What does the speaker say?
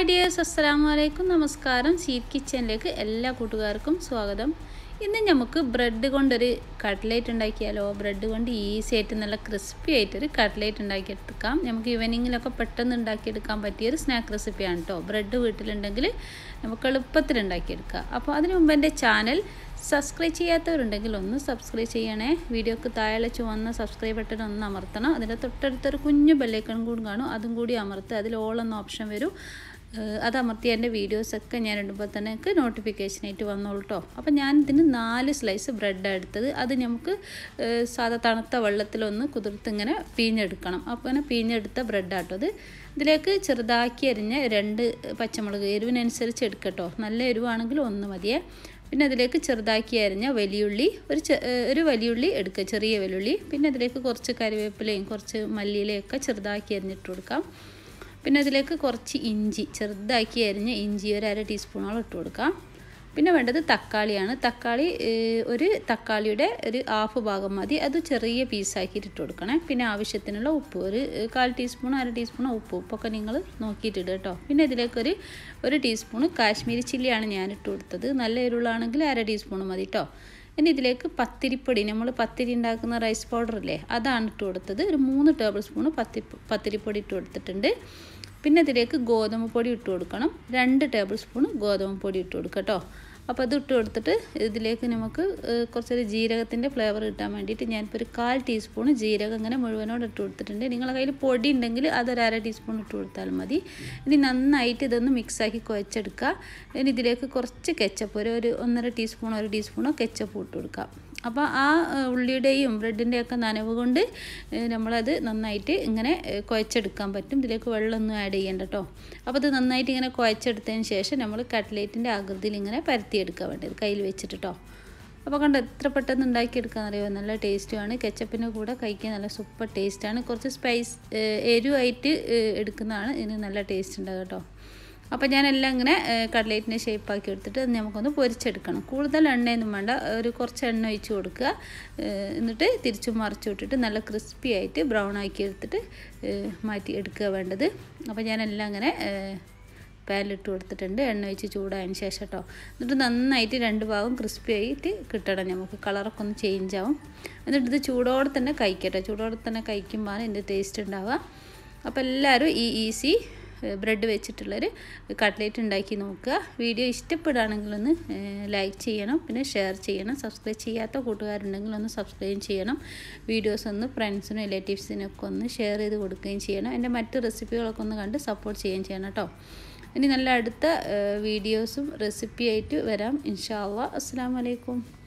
hi dears അസ്സലാമു അലൈക്കും നമസ്കാരം സീറ്റ് കിച്ചണിലേക്ക് എല്ലാ കൂട്ടുകാർക്കും സ്വാഗതം ഇന്ന് നമുക്ക് ബ്രെഡ് കൊണ്ടൊരു കട്ട്ലേറ്റ് ഉണ്ടാക്കിയാലോ ബ്രെഡ് കൊണ്ട് ഈസി ആയിട്ട് നല്ല ക്രിസ്പി ആയിട്ടൊരു കട്ട്ലേറ്റ് ഉണ്ടാക്കിയെടുക്കാം നമുക്ക് ഈവനിങ്ങിലൊക്കെ പെട്ടെന്ന് ഉണ്ടാക്കിയെടുക്കാൻ പറ്റിയൊരു സ്നാക്ക് റെസിപ്പിയാണ് കേട്ടോ ബ്രെഡ് വീട്ടിലുണ്ടെങ്കിൽ നമുക്ക് എളുപ്പത്തിൽ ഉണ്ടാക്കിയെടുക്കാം അപ്പോൾ അതിനു മുമ്പ് എൻ്റെ ചാനൽ സബ്സ്ക്രൈബ് ചെയ്യാത്തവരുണ്ടെങ്കിൽ ഒന്ന് സബ്സ്ക്രൈബ് ചെയ്യണേ വീഡിയോക്ക് താഴെ ചുവന്ന സബ്സ്ക്രൈബ് ബട്ടൺ ഒന്ന് അമർത്തണം അതിൻ്റെ തൊട്ടടുത്തൊരു കുഞ്ഞു ബെല്ലൈക്കൺ കൂടി കാണും അതും കൂടി അമർത്തുക അതിൽ ഓൾ എന്ന ഓപ്ഷൻ വരും ഏഹ് അത് അമർത്തി എൻ്റെ വീഡിയോസൊക്കെ ഞാൻ ഇടുമ്പോൾ തന്നെ എനിക്ക് നോട്ടിഫിക്കേഷനായിട്ട് വന്നോളൂ കേട്ടോ അപ്പോൾ ഞാൻ ഇതിന് നാല് സ്ലൈസ് ബ്രെഡാണ് എടുത്തത് അത് നമുക്ക് ഏഹ് സാധാ തണുത്ത വെള്ളത്തിലൊന്ന് കുതിർത്ത് ഇങ്ങനെ പിഴിഞ്ഞെടുക്കണം അപ്പോൾ ഇങ്ങനെ പിഴിഞ്ഞെടുത്ത ബ്രെഡാട്ടോ അത് ഇതിലേക്ക് ചെറുതാക്കി അരിഞ്ഞ രണ്ട് പച്ചമുളക് എരിവിനനുസരിച്ച് എടുക്കട്ടോ നല്ല എരിവാണെങ്കിൽ ഒന്ന് മതിയേ പിന്നെ അതിലേക്ക് ചെറുതാക്കി അരിഞ്ഞ വലിയുള്ളി ഒരു ചെ ഒരു വലിയുള്ളി എടുക്കുക ചെറിയ വലിയുള്ളി പിന്നെ അതിലേക്ക് കുറച്ച് കറിവേപ്പിലയും കുറച്ച് മല്ലിയിലയൊക്കെ ചെറുതാക്കി അരിഞ്ഞിട്ട് കൊടുക്കാം പിന്നെ അതിലേക്ക് കുറച്ച് ഇഞ്ചി ചെറുതാക്കി അരിഞ്ഞ ഇഞ്ചി ഒരു അര ടീസ്പൂണോളം ഇട്ട് കൊടുക്കാം പിന്നെ വേണ്ടത് തക്കാളിയാണ് തക്കാളി ഒരു തക്കാളിയുടെ ഒരു ഹാഫ് ഭാഗം മതി അത് ചെറിയ പീസാക്കിയിട്ട് ഇട്ട് കൊടുക്കണേ പിന്നെ ആവശ്യത്തിനുള്ള ഉപ്പ് ഒരു കാൽ ടീസ്പൂൺ അര ടീസ്പൂൺ ഉപ്പ് ഉപ്പൊക്കെ നിങ്ങൾ നോക്കിയിട്ടിടുക കേട്ടോ പിന്നെ ഇതിലേക്കൊരു ഒരു ടീസ്പൂൺ കാശ്മീരി ചില്ലിയാണ് ഞാൻ ഇട്ട് കൊടുത്തത് നല്ല എരിവുള്ളാണെങ്കിൽ അര ടീസ്പൂൺ മതി കേട്ടോ ഇനി ഇതിലേക്ക് പത്തിരിപ്പൊടി നമ്മൾ പത്തിരി ഉണ്ടാക്കുന്ന റൈസ് പൗഡർ ഇല്ലേ അതാണ് ഇട്ട് കൊടുത്തത് ഒരു മൂന്ന് ടേബിൾ സ്പൂൺ പത്തി പത്തിരിപ്പൊടി ഇട്ട് കൊടുത്തിട്ടുണ്ട് പിന്നെ ഇതിലേക്ക് ഗോതമ്പ് പൊടി ഇട്ട് കൊടുക്കണം രണ്ട് ടേബിൾ സ്പൂൺ ഗോതമ്പ് പൊടി ഇട്ട് കൊടുക്കുക കേട്ടോ അപ്പോൾ അത് ഇട്ട് കൊടുത്തിട്ട് ഇതിലേക്ക് നമുക്ക് കുറച്ചൊരു ജീരകത്തിൻ്റെ ഫ്ലേവർ കിട്ടാൻ വേണ്ടിയിട്ട് ഞാനിപ്പോൾ ഒരു കാൽ ടീസ്പൂൺ ജീരകം ഇങ്ങനെ മുഴുവനോട് ഇട്ട് കൊടുത്തിട്ടുണ്ട് നിങ്ങളുടെ കയ്യിൽ പൊടി ഉണ്ടെങ്കിൽ അതൊരു അര ടീസ്പൂൺ ഇട്ട് കൊടുത്താൽ മതി ഇനി നന്നായിട്ട് ഇതൊന്ന് മിക്സാക്കി കുഴച്ചെടുക്കുക ഇനി ഇതിലേക്ക് കുറച്ച് കെച്ചപ്പ് ഒരു ഒരു ഒന്നര ടീസ്പൂണോ ഒരു ടീസ്പൂണോ കെച്ചപ്പ് ഇട്ട് കൊടുക്കാം അപ്പോൾ ആ ഉള്ളിയുടെയും ബ്രെഡിൻ്റെയൊക്കെ നനവ് കൊണ്ട് നമ്മളത് നന്നായിട്ട് ഇങ്ങനെ കുഴച്ചെടുക്കാൻ പറ്റും ഇതിലേക്ക് വെള്ളമൊന്നും ആഡ് ചെയ്യേണ്ട കേട്ടോ അപ്പോൾ ഇത് നന്നായിട്ട് ഇങ്ങനെ കുഴച്ചെടുത്തതിന് ശേഷം നമ്മൾ കട്ട്ലേറ്റിൻ്റെ ആകൃതിയിൽ ഇങ്ങനെ പരത്തിയെടുക്കാൻ വേണ്ടത് കയ്യിൽ വെച്ചിട്ട് കേട്ടോ അപ്പോൾ കണ്ട് എത്ര പെട്ടെന്ന് ഉണ്ടാക്കിയെടുക്കാമെന്നറിയോ നല്ല ടേസ്റ്റുമാണ് കെച്ചപ്പിൻ്റെ കൂടെ കഴിക്കാൻ നല്ല സൂപ്പർ ടേസ്റ്റാണ് കുറച്ച് സ്പൈസ് എരിവായിട്ട് എടുക്കുന്നതാണ് ഇതിന് നല്ല ടേസ്റ്റ് ഉണ്ടാകും കേട്ടോ അപ്പോൾ ഞാനെല്ലാം ഇങ്ങനെ കട്ലേറ്റിനെ ഷേപ്പാക്കി എടുത്തിട്ട് അത് നമുക്കൊന്ന് പൊരിച്ചെടുക്കണം കൂടുതൽ എണ്ണയൊന്നും വേണ്ട ഒരു കുറച്ച് എണ്ണ ഒഴിച്ച് കൊടുക്കുക എന്നിട്ട് തിരിച്ചു മറിച്ച് വിട്ടിട്ട് നല്ല ക്രിസ്പി ആയിട്ട് ബ്രൗൺ ആക്കി എടുത്തിട്ട് മാറ്റി എടുക്കുക വേണ്ടത് അപ്പോൾ ഞാനെല്ലാം ഇങ്ങനെ പാനിലിട്ട് കൊടുത്തിട്ടുണ്ട് എണ്ണ ഒഴിച്ച് ചൂടായതിന് ശേഷം കേട്ടോ എന്നിട്ട് നന്നായിട്ട് രണ്ട് ഭാഗം ക്രിസ്പി ആയിട്ട് കിട്ടണം നമുക്ക് കളറൊക്കെ ഒന്ന് ചേഞ്ച് ആവും എന്നിട്ട് ഇത് ചൂടോടെ തന്നെ കഴിക്കട്ടെ ചൂടോടെ തന്നെ കഴിക്കുമ്പോഴാണ് ഇതിൻ്റെ ടേസ്റ്റ് ഉണ്ടാവുക അപ്പോൾ എല്ലാവരും ഈ ഈസി ബ്രെഡ് വെച്ചിട്ടുള്ളൊരു കട്ട്ലേറ്റ് ഉണ്ടാക്കി നോക്കുക വീഡിയോ ഇഷ്ടപ്പെടുകയാണെങ്കിൽ ഒന്ന് ലൈക്ക് ചെയ്യണം പിന്നെ ഷെയർ ചെയ്യണം സബ്സ്ക്രൈബ് ചെയ്യാത്ത കൂട്ടുകാരുണ്ടെങ്കിൽ ഒന്ന് സബ്സ്ക്രൈബ് ചെയ്യണം വീഡിയോസ് ഒന്ന് ഫ്രണ്ട്സിനും റിലേറ്റീവ്സിനും ഒക്കെ ഒന്ന് ഷെയർ ചെയ്ത് കൊടുക്കുകയും ചെയ്യണം എൻ്റെ മറ്റ് റെസിപ്പികളൊക്കെ ഒന്ന് കണ്ട് സപ്പോർട്ട് ചെയ്യുകയും ചെയ്യണം കേട്ടോ ഇനി നല്ല അടുത്ത വീഡിയോസും റെസിപ്പിയായിട്ട് വരാം ഇൻഷാ അള്ളാ അസ്സാം വലൈക്കും